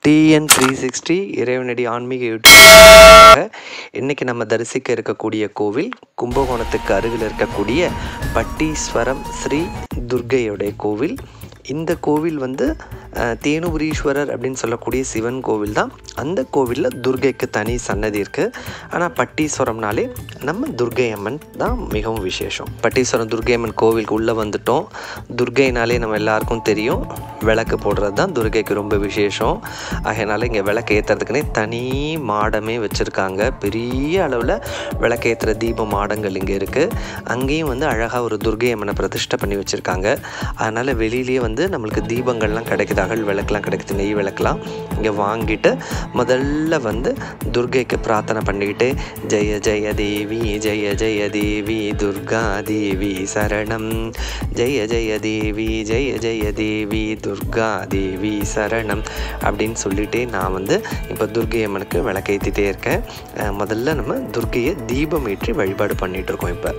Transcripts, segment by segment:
TN three sixty இறைவனடி ஆன்மீக YouTube இன்னைக்கு நம்ம தரிசிக்க இருக்கக்கூடிய கோவில் கும்பகோணத்துக்கு அருகில் இருக்கக்கூடிய பட்டீஸ்வரம் ஸ்ரீ துர்க்கையுடைய கோவில் இந்த கோவில் வந்து அஹ், தேனுபுரீஸ்வரர் அப்படின்னு சொல்லக்கூடிய சிவன் கோவில் தான் அந்த கோவிலில் துர்க்கைக்கு தனி சன்னதி இருக்குது ஆனால் பட்டீஸ்வரம்னாலே நம்ம துர்க்கை அம்மன் தான் மிகவும் விசேஷம் பட்டீஸ்வரம் துர்க்கை அம்மன் கோவிலுக்கு உள்ளே வந்துட்டோம் துர்க்கைனாலே நம்ம எல்லாருக்கும் தெரியும் விளக்கு போடுறது தான் துர்க்கைக்கு ரொம்ப விசேஷம் அதனால் இங்கே விளக்கு ஏற்றுறதுக்குனே தனி மாடமே வச்சுருக்காங்க பெரிய அளவில் விளக்கேற்றுற தீப மாடங்கள் இங்கே இருக்குது அங்கேயும் வந்து அழகாக ஒரு துர்க்கை அம்மனை பிரதிஷ்டை பண்ணி வச்சுருக்காங்க அதனால் வெளியிலேயே வந்து நம்மளுக்கு தீபங்கள்லாம் கிடைக்குது அகல் விளக்குலாம் கிடைக்குது நெய் விளக்குலாம் இங்கே வாங்கிட்டு முதல்ல வந்து துர்க்கைக்கு பிரார்த்தனை பண்ணிக்கிட்டு ஜெய ஜெய தேவி ஜெய ஜெய தேவி துர்கா தேவி சரணம் ஜெய ஜெய தேவி ஜெய ஜெய தேவி துர்கா தேவி சரணம் அப்படின்னு சொல்லிட்டே நான் வந்து இப்போ துர்க்கை அம்மனுக்கு விளக்கேற்றிட்டே இருக்கேன் அஹ் முதல்ல நம்ம துர்க்கையை தீபம் ஏற்றி வழிபாடு பண்ணிட்டு இருக்கோம் இப்போ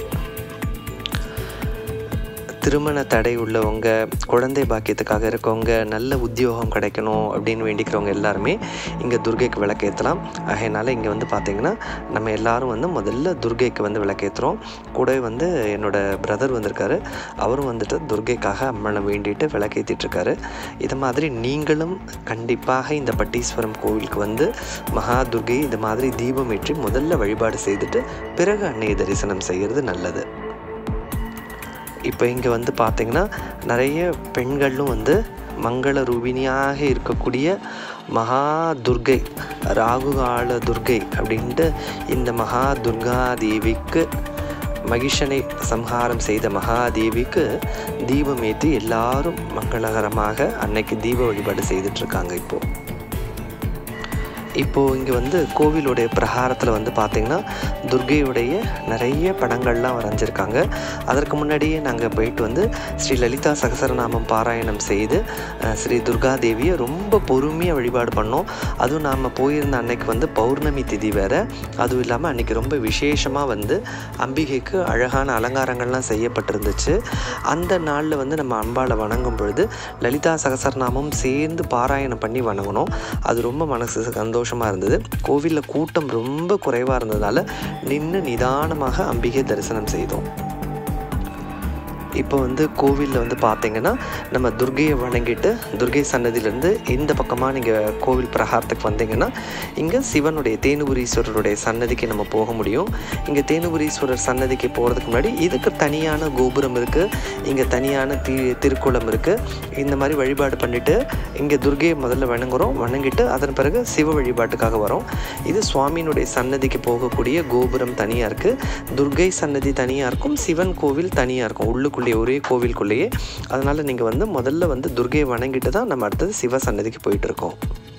திருமண தடை உள்ளவங்க குழந்தை பாக்கியத்துக்காக இருக்கவங்க நல்ல உத்தியோகம் கிடைக்கணும் அப்படின்னு வேண்டிக்கிறவங்க எல்லாருமே இங்கே துர்க்கைக்கு விளக்கேற்றலாம் அதனால் இங்கே வந்து பார்த்திங்கன்னா நம்ம எல்லாரும் வந்து முதல்ல துர்க்கைக்கு வந்து விளக்கேற்றுறோம் கூடவே வந்து என்னோட பிரதர் வந்திருக்காரு அவரும் வந்துட்டு துர்க்கைக்காக அம்மனை வேண்டிட்டு விளக்கேற்றிட்டு இருக்காரு இது மாதிரி நீங்களும் கண்டிப்பாக இந்த பட்டீஸ்வரம் கோவிலுக்கு வந்து மகா துர்க்கை இது மாதிரி தீபம் ஏற்றி முதல்ல வழிபாடு செய்துட்டு பிறகு அன்னையை தரிசனம் செய்கிறது நல்லது இப்போ இங்கே வந்து பார்த்தீங்கன்னா நிறைய பெண்களும் வந்து மங்கள ரூபிணியாக இருக்கக்கூடிய மகா துர்கை ராகுகால துர்கை அப்படின்ட்டு இந்த மகா துர்கா தேவிக்கு மகிஷனை சம்ஹாரம் செய்த மகாதேவிக்கு தீபம் ஏற்றி எல்லாரும் மங்களகரமாக அன்னைக்கு தீப வழிபாடு செய்துட்டு இருக்காங்க இப்போது இப்போது இங்கே வந்து கோவிலுடைய பிரகாரத்தில் வந்து பார்த்திங்கன்னா துர்கையுடைய நிறைய படங்கள்லாம் வரைஞ்சிருக்காங்க அதற்கு முன்னாடியே நாங்கள் போயிட்டு வந்து ஸ்ரீ லலிதா சகசரநாமம் பாராயணம் செய்து அஹ், ஸ்ரீ துர்கா தேவியை ரொம்ப பொறுமையாக வழிபாடு பண்ணோம் அதுவும் நாம் போயிருந்த அன்னைக்கு வந்து பௌர்ணமி திதி வேறு அதுவும் இல்லாமல் அன்றைக்கி ரொம்ப விசேஷமாக வந்து அம்பிகைக்கு அழகான அலங்காரங்கள்லாம் செய்யப்பட்டிருந்துச்சு அந்த நாளில் வந்து நம்ம அம்பாளை வணங்கும் பொழுது லலிதா சகசரநாமம் சேர்ந்து பாராயணம் பண்ணி வணங்கணும் அது ரொம்ப மனசு சந்தோஷமாக இருந்தது கோவிலில் கூட்டம் ரொம்ப குறைவாக இருந்ததுனால நின்று நிதானமாக அம்பிகை தரிசனம் செய்தோம் இப்போ வந்து கோவிலில் வந்து பார்த்தீங்கன்னா நம்ம துர்கையை வணங்கிட்டு துர்கை சன்னதியிலேருந்து இந்த பக்கமாக நீங்கள் கோவில் பிரகாரத்துக்கு வந்தீங்கன்னா இங்கே சிவனுடைய தேனுபுரீஸ்வரருடைய சன்னதிக்கு நம்ம போக முடியும் இங்கே தேனுபுரீஸ்வரர் சன்னதிக்கு போகிறதுக்கு முன்னாடி இதுக்கு தனியான கோபுரம் இருக்குது இங்கே தனியான தி திருக்குளம் இருக்குது இந்த மாதிரி வழிபாடு பண்ணிவிட்டு இங்கே துர்கையை முதல்ல வணங்குறோம் வணங்கிட்டு அதன் பிறகு சிவ வழிபாட்டுக்காக வரோம் இது சுவாமியினுடைய சன்னதிக்கு போகக்கூடிய கோபுரம் தனியாக இருக்குது துர்கை சன்னதி தனியாக இருக்கும் சிவன் கோவில் தனியாக இருக்கும் உள்ளுக்குள்ளேயே ஒரே கோவிலுக்குள்ளேயே அதனால் நீங்கள் வந்து முதல்ல வந்து துர்கையை வணங்கிட்டு தான் நம்ம அடுத்தது சிவ சன்னதிக்கு போயிட்டு இருக்கோம்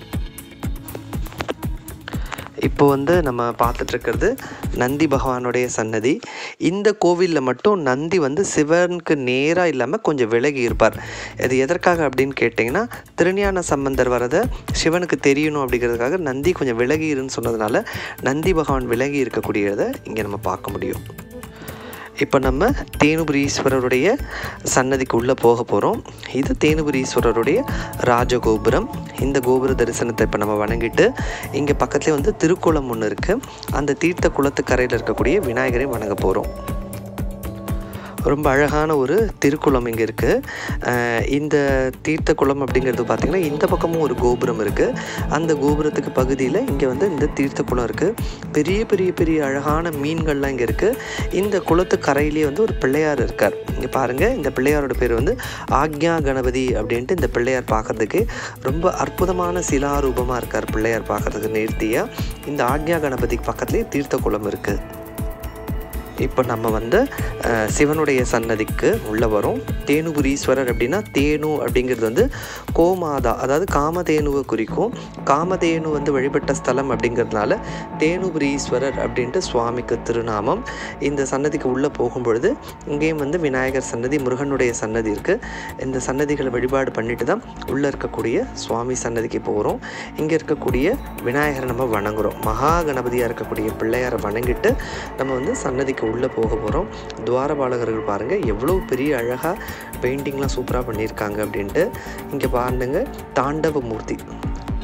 இப்போ வந்து நம்ம பார்த்துட்டு இருக்கிறது நந்தி பகவானுடைய சன்னதி இந்த கோவிலில் மட்டும் நந்தி வந்து சிவனுக்கு நேராக இல்லாமல் கொஞ்சம் விலகி இருப்பார் இது எதற்காக அப்படின்னு கேட்டிங்கன்னா திருஞான சம்பந்தர் வரதை சிவனுக்கு தெரியணும் அப்படிங்கிறதுக்காக நந்தி கொஞ்சம் விலகி இருன்னு சொன்னதுனால நந்தி பகவான் விலகி இருக்கக்கூடியதை இங்கே நம்ம பார்க்க முடியும் இப்போ நம்ம தேனுபுரீஸ்வரருடைய சன்னதிக்கு உள்ளே போக போகிறோம் இது தேனுபுரீஸ்வரருடைய ராஜகோபுரம் இந்த கோபுர தரிசனத்தை இப்போ நம்ம வணங்கிட்டு இங்கே பக்கத்துலேயே வந்து திருக்குளம் ஒன்று இருக்குது அந்த தீர்த்த குளத்து கரையில் இருக்கக்கூடிய விநாயகரை வணங்க போகிறோம் ரொம்ப அழகான ஒரு திருக்குளம் இங்கே இருக்குது இந்த தீர்த்த குளம் அப்படிங்கிறது பார்த்திங்கன்னா இந்த பக்கமும் ஒரு கோபுரம் இருக்குது அந்த கோபுரத்துக்கு பகுதியில் இங்கே வந்து இந்த தீர்த்த குளம் இருக்குது பெரிய பெரிய பெரிய அழகான மீன்கள்லாம் இங்கே இருக்குது இந்த குளத்து கரையிலேயே வந்து ஒரு பிள்ளையார் இருக்கார் இங்கே பாருங்கள் இந்த பிள்ளையாரோட பேர் வந்து ஆக்ஞா கணபதி அப்படின்ட்டு இந்த பிள்ளையார் பார்க்கறதுக்கு ரொம்ப அற்புதமான சிலாரூபமாக இருக்கார் பிள்ளையார் பார்க்கறதுக்கு நேர்த்தியாக இந்த ஆக்ஞா கணபதிக்கு பக்கத்துலேயே தீர்த்த குளம் இருக்குது இப்போ நம்ம வந்து அஹ், சிவனுடைய சன்னதிக்கு உள்ளே வரோம் தேனுபுரீஸ்வரர் அப்படின்னா தேனு அப்படிங்கிறது வந்து கோமாதா அதாவது காமதேனுவை குறிக்கும் காமதேனு வந்து வழிபட்ட ஸ்தலம் அப்படிங்கிறதுனால தேனுபுரீஸ்வரர் அப்படின்ட்டு சுவாமிக்கு திருநாமம் இந்த சன்னதிக்கு உள்ளே போகும்பொழுது இங்கேயும் வந்து விநாயகர் சன்னதி முருகனுடைய சன்னதி இருக்குது இந்த சன்னதிகளை வழிபாடு பண்ணிட்டு தான் உள்ளே இருக்கக்கூடிய சுவாமி சன்னதிக்கு போகிறோம் இங்கே இருக்கக்கூடிய விநாயகரை நம்ம வணங்குறோம் மகா கணபதியாக இருக்கக்கூடிய பிள்ளையாரை வணங்கிட்டு நம்ம வந்து சன்னதிக்கு உள்ளே போக போகிறோம் துவாரபாலகர்கள் பாருங்கள் எவ்வளோ பெரிய அழகாக பெயிண்டிங்லாம் சூப்பராக பண்ணியிருக்காங்க அப்படின்ட்டு இங்கே பாருங்க தாண்டவ மூர்த்தி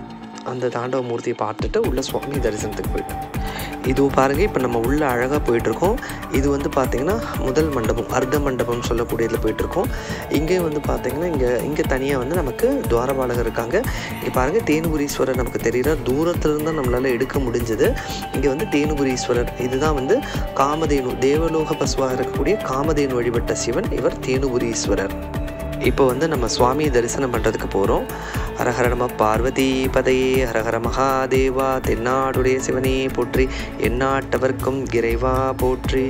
அந்த தாண்டவ மூர்த்தியை பார்த்துட்டு உள்ள சுவாமி தரிசனத்துக்கு போயிட்டோம் இது பாருங்கள் இப்போ நம்ம உள்ள அழகாக போயிட்டுருக்கோம் இது வந்து பார்த்திங்கன்னா முதல் மண்டபம் அர்த்த மண்டபம் சொல்லக்கூடியதில் போயிட்டுருக்கோம் இங்கேயும் வந்து பார்த்திங்கன்னா இங்கே இங்கே தனியாக வந்து நமக்கு துவாரபாலகர் இருக்காங்க இங்கே பாருங்கள் தேனுபுரீஸ்வரர் நமக்கு தெரிகிறார் தூரத்துலேருந்து தான் நம்மளால் எடுக்க முடிஞ்சது இங்கே வந்து தேனுபுரீஸ்வரர் இதுதான் வந்து காமதேனு தேவலோக பசுவாக இருக்கக்கூடிய காமதேனு வழிபட்ட சிவன் இவர் தேனுபுரீஸ்வரர் இப்போ வந்து நம்ம சுவாமியை தரிசனம் பண்ணுறதுக்கு போகிறோம் ஹரஹர நம பார்வதி பதையே ஹரஹர மகாதேவா தென்னாடுடைய சிவனே போற்றி எந்நாட்டவர்க்கும் இறைவா போற்றி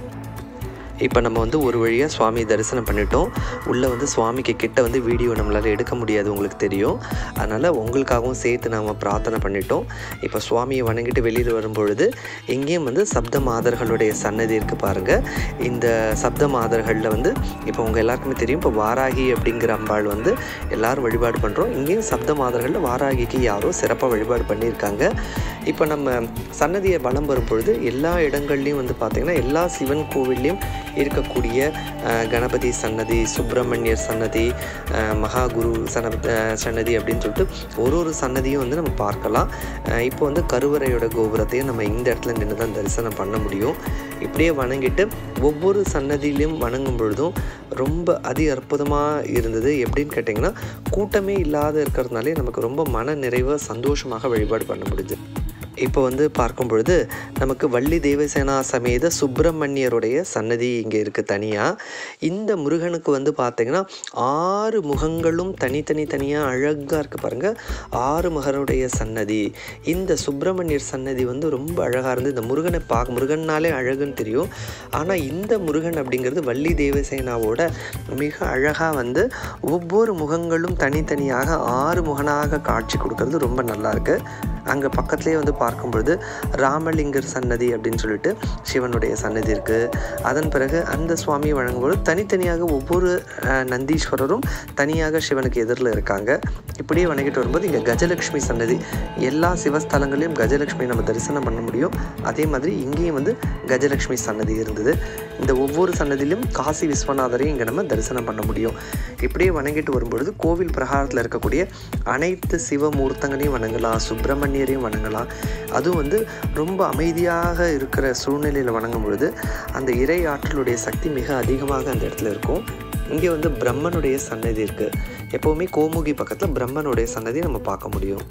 இப்போ நம்ம வந்து ஒரு வழியாக சுவாமி தரிசனம் பண்ணிட்டோம் உள்ளே வந்து சுவாமிக்கு கிட்ட வந்து வீடியோ நம்மளால் எடுக்க முடியாது உங்களுக்கு தெரியும் அதனால் உங்களுக்காகவும் சேர்த்து நாம் பிரார்த்தனை பண்ணிட்டோம் இப்போ சுவாமியை வணங்கிட்டு வெளியில் வரும்பொழுது இங்கேயும் வந்து சப்த மாதர்களுடைய சன்னதி இருக்குது பாருங்கள் இந்த சப்த மாதர்களில் வந்து இப்போ உங்கள் எல்லாருக்குமே தெரியும் இப்போ வாராகி அப்படிங்கிற அம்பாள் வந்து எல்லாரும் வழிபாடு பண்ணுறோம் இங்கேயும் சப்த மாதர்களில் வாராகிக்கு யாரோ சிறப்பாக வழிபாடு பண்ணியிருக்காங்க இப்போ நம்ம சன்னதியை வலம் வரும்பொழுது எல்லா இடங்கள்லையும் வந்து பார்த்திங்கன்னா எல்லா சிவன் கோவில்லையும் இருக்கக்கூடிய அஹ், கணபதி சன்னதி சுப்பிரமணியர் சன்னதி அஹ், மகாகுரு சன அஹ், சன்னதி அப்படின்னு சொல்லிட்டு ஒரு ஒரு சன்னதியும் வந்து நம்ம பார்க்கலாம் அஹ், இப்போ வந்து கருவறையோட கோபுரத்தையும் நம்ம இந்த இடத்துல நின்று தான் தரிசனம் பண்ண முடியும் இப்படியே வணங்கிட்டு ஒவ்வொரு சன்னதியிலையும் வணங்கும் பொழுதும் ரொம்ப அதி அற்புதமாக இருந்தது எப்படின்னு கேட்டிங்கன்னா கூட்டமே இல்லாத இருக்கிறதுனாலே நமக்கு ரொம்ப மன நிறைவாக சந்தோஷமாக வழிபாடு பண்ண முடியுது இப்போ வந்து பார்க்கும் பொழுது நமக்கு வள்ளி தேவசேனா சமேத சுப்பிரமணியருடைய சன்னதி இங்கே இருக்குது தனியாக இந்த முருகனுக்கு வந்து பார்த்தீங்கன்னா ஆறு முகங்களும் தனித்தனி தனியாக அழகாக இருக்குது பாருங்கள் ஆறு முகருடைய சன்னதி இந்த சுப்பிரமணியர் சன்னதி வந்து ரொம்ப அழகாக இருந்து இந்த முருகனை பார்க்க முருகன்னாலே அழகுன்னு தெரியும் ஆனால் இந்த முருகன் அப்படிங்கிறது வள்ளி தேவசேனாவோட மிக அழகாக வந்து ஒவ்வொரு முகங்களும் தனித்தனியாக ஆறு முகனாக காட்சி கொடுக்கறது ரொம்ப நல்லா இருக்கு அங்கே பக்கத்துலேயே வந்து பார்க்கும் பொழுது ராமலிங்கர் சன்னதி அப்படின்னு சொல்லிட்டு சிவனுடைய சன்னதி இருக்குது அதன் பிறகு அந்த சுவாமியை வழங்கும்போது தனித்தனியாக ஒவ்வொரு அஹ், நந்தீஸ்வரரும் தனியாக சிவனுக்கு எதிரில் இருக்காங்க இப்படியே வணங்கிட்டு வரும்போது இங்கே கஜலட்சுமி சன்னதி எல்லா சிவஸ்தலங்களையும் கஜலட்சுமி நம்ம தரிசனம் பண்ண முடியும் அதே மாதிரி இங்கேயும் வந்து கஜலட்சுமி சன்னதி இருந்தது இந்த ஒவ்வொரு சன்னதியிலும் காசி விஸ்வநாதரையும் இங்கே நம்ம தரிசனம் பண்ண முடியும் இப்படியே வணங்கிட்டு வரும்பொழுது கோவில் பிரகாரத்தில் இருக்கக்கூடிய அனைத்து சிவமூர்த்தங்களையும் வணங்கலாம் சுப்பிரமணியரையும் வணங்கலாம் அதுவும் வந்து ரொம்ப அமைதியாக இருக்கிற சூழ்நிலையில் வணங்கும் பொழுது அந்த இறை ஆற்றலுடைய சக்தி மிக அதிகமாக அந்த இடத்துல இருக்கும் இங்கே வந்து பிரம்மனுடைய சன்னதி இருக்குது எப்போவுமே கோமுகி பக்கத்தில் பிரம்மனுடைய சன்னதி நம்ம பார்க்க முடியும்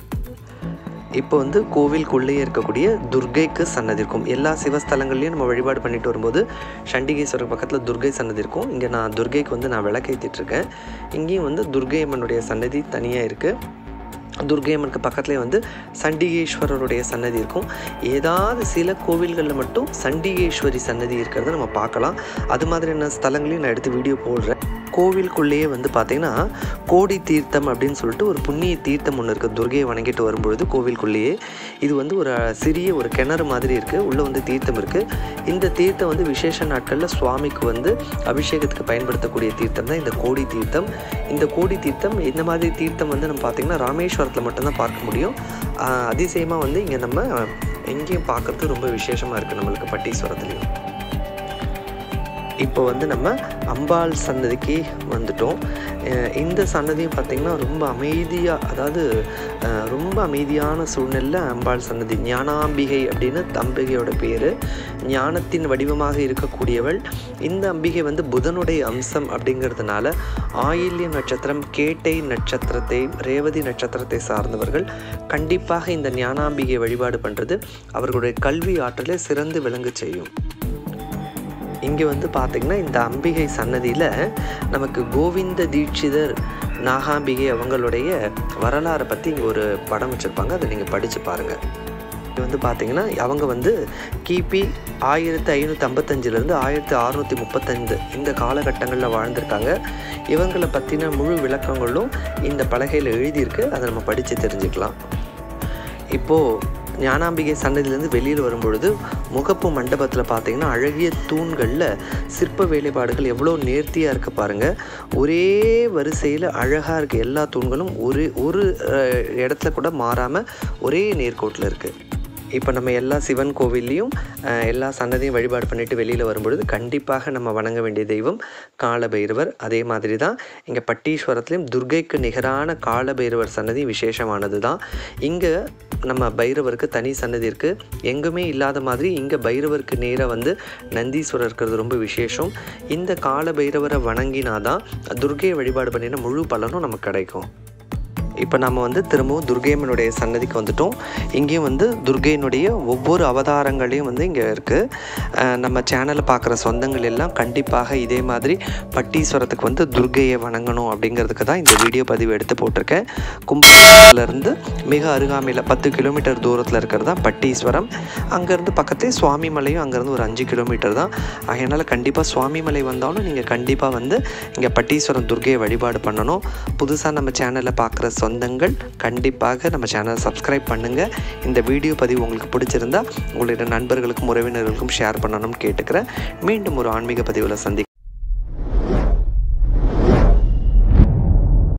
இப்போ வந்து கோவிலுக்குள்ளேயே இருக்கக்கூடிய துர்கைக்கு சன்னதி இருக்கும் எல்லா சிவஸ்தலங்கள்லையும் நம்ம வழிபாடு பண்ணிட்டு வரும்போது சண்டிகேஸ்வரர் பக்கத்தில் துர்கை சன்னதி இருக்கும் இங்கே நான் துர்கைக்கு வந்து நான் விளக்கேற்றிட்டு இருக்கேன் இங்கேயும் வந்து துர்கை அம்மனுடைய சன்னதி தனியாக இருக்குது துர்கை அம்மனுக்கு பக்கத்துலேயே வந்து சண்டிகேஸ்வரருடைய சன்னதி இருக்கும் ஏதாவது சில கோவில்களில் மட்டும் சண்டிகேஸ்வரி சன்னதி இருக்கிறத நம்ம பார்க்கலாம் அது மாதிரியான ஸ்தலங்களையும் நான் எடுத்து வீடியோ போடுறேன் கோவிலுக்குள்ளேயே வந்து பார்த்தீங்கன்னா கோடி தீர்த்தம் அப்படின்னு சொல்லிட்டு ஒரு புண்ணிய தீர்த்தம் ஒன்று இருக்குது துர்கையை வணங்கிட்டு வரும்பொழுது கோவிலுக்குள்ளேயே இது வந்து ஒரு சிறிய ஒரு கிணறு மாதிரி இருக்குது உள்ளே வந்து தீர்த்தம் இருக்குது இந்த தீர்த்தம் வந்து விசேஷ நாட்களில் சுவாமிக்கு வந்து அபிஷேகத்துக்கு பயன்படுத்தக்கூடிய தீர்த்தம் தான் இந்த கோடி தீர்த்தம் இந்த கோடி தீர்த்தம் இந்த மாதிரி தீர்த்தம் வந்து நம்ம பார்த்திங்கன்னா ராமேஸ்வரத்தில் மட்டும்தான் பார்க்க முடியும் ஆஹ் அதிசயமாக வந்து இங்கே நம்ம எங்கேயும் பார்க்கறது ரொம்ப விசேஷமாக இருக்குது நம்மளுக்கு பட்டீஸ்வரத்துலேயும் இப்போ வந்து நம்ம அம்பாள் சன்னதிக்கு வந்துட்டோம் அஹ் இந்த சன்னதியும் பார்த்திங்கன்னா ரொம்ப அமைதியாக அதாவது அஹ் ரொம்ப அமைதியான சூழ்நிலையில் அம்பாள் சன்னதி ஞானாம்பிகை அப்படின்னு அம்பிகையோட பேர் ஞானத்தின் வடிவமாக இருக்கக்கூடியவள் இந்த அம்பிகை வந்து புதனுடைய அம்சம் அப்படிங்கிறதுனால ஆயில்ய நட்சத்திரம் கேட்டை நட்சத்திரத்தை ரேவதி நட்சத்திரத்தை சார்ந்தவர்கள் கண்டிப்பாக இந்த ஞானாம்பிகை வழிபாடு பண்ணுறது அவர்களுடைய கல்வி ஆற்றலை சிறந்து விளங்க செய்யும் இங்கே வந்து பார்த்திங்கன்னா இந்த அம்பிகை சன்னதியில் நமக்கு கோவிந்த தீட்சிதர் நாகாம்பிகை அவங்களுடைய வரலாறை பற்றி இங்கே ஒரு படம் வச்சுருப்பாங்க அதை நீங்கள் படித்து பாருங்கள் இது வந்து பார்த்தீங்கன்னா அவங்க வந்து கிபி ஆயிரத்தி ஐநூற்றி ஐம்பத்தஞ்சிலேருந்து ஆயிரத்தி அறநூற்றி முப்பத்தஞ்சு இந்த காலகட்டங்களில் வாழ்ந்திருக்காங்க இவங்களை பற்றின முழு விளக்கங்களும் இந்த பலகையில் எழுதியிருக்கு அதை நம்ம படித்து தெரிஞ்சுக்கலாம் இப்போது ஞானாம்பிகை சன்னதியிலேருந்து வெளியில் வரும்பொழுது முகப்பு மண்டபத்தில் பார்த்தீங்கன்னா அழகிய தூண்களில் சிற்ப வேலைப்பாடுகள் எவ்வளோ நேர்த்தியாக இருக்க பாருங்கள் ஒரே வரிசையில் அழகாக இருக்க எல்லா தூண்களும் ஒரு ஒரு அஹ், இடத்துல கூட மாறாமல் ஒரே நேர்கோட்டில் இருக்குது இப்போ நம்ம எல்லா சிவன் கோவில்லையும் அஹ், எல்லா சன்னதியும் வழிபாடு பண்ணிட்டு வெளியில் வரும்பொழுது கண்டிப்பாக நம்ம வணங்க வேண்டிய தெய்வம் காலபைரவர் அதே மாதிரி தான் இங்கே பட்டீஸ்வரத்துலேயும் துர்கைக்கு நிகரான காலபைரவர் சன்னதி விசேஷமானது தான் இங்கே நம்ம பைரவருக்கு தனி சன்னதி இருக்குது எங்குமே இல்லாத மாதிரி இங்கே பைரவருக்கு நேராக வந்து நந்தீஸ்வரர் இருக்கிறது ரொம்ப விசேஷம் இந்த கால பைரவரை வணங்கினாதான் துர்கையை வழிபாடு பண்ணின முழு பலனும் நமக்கு கிடைக்கும் இப்போ நம்ம வந்து திரும்பவும் துர்கையம்மனுடைய சன்னதிக்கு வந்துட்டோம் இங்கேயும் வந்து துர்கையினுடைய ஒவ்வொரு அவதாரங்களையும் வந்து இங்கே இருக்குது நம்ம சேனலை பார்க்குற சொந்தங்கள் எல்லாம் கண்டிப்பாக இதே மாதிரி பட்டீஸ்வரத்துக்கு வந்து துர்கையை வணங்கணும் அப்படிங்கிறதுக்கு தான் இந்த வீடியோ பதிவு எடுத்து போட்டிருக்கேன் கும்பகோணத்துலேருந்து மிக அருகாமையில் பத்து கிலோமீட்டர் தூரத்தில் இருக்கிறது தான் பட்டீஸ்வரம் அங்கேருந்து பக்கத்தே சுவாமிமலையும் அங்கேருந்து ஒரு அஞ்சு கிலோமீட்டர் தான் அதனால் கண்டிப்பாக சுவாமிமலை வந்தாலும் நீங்கள் கண்டிப்பாக வந்து இங்கே பட்டீஸ்வரம் துர்கையை வழிபாடு பண்ணணும் புதுசாக நம்ம சேனலை பார்க்குற சொந்தங்கள் கண்டிப்பாக நம்ம சேனலை சப்ஸ்கிரைப் பண்ணுங்கள் இந்த வீடியோ பதிவு உங்களுக்கு பிடிச்சிருந்தா உங்களுடைய நண்பர்களுக்கும் உறவினர்களுக்கும் ஷேர் பண்ணணும்னு கேட்டுக்கிறேன் மீண்டும் ஒரு ஆன்மீக பதிவில் சந்தி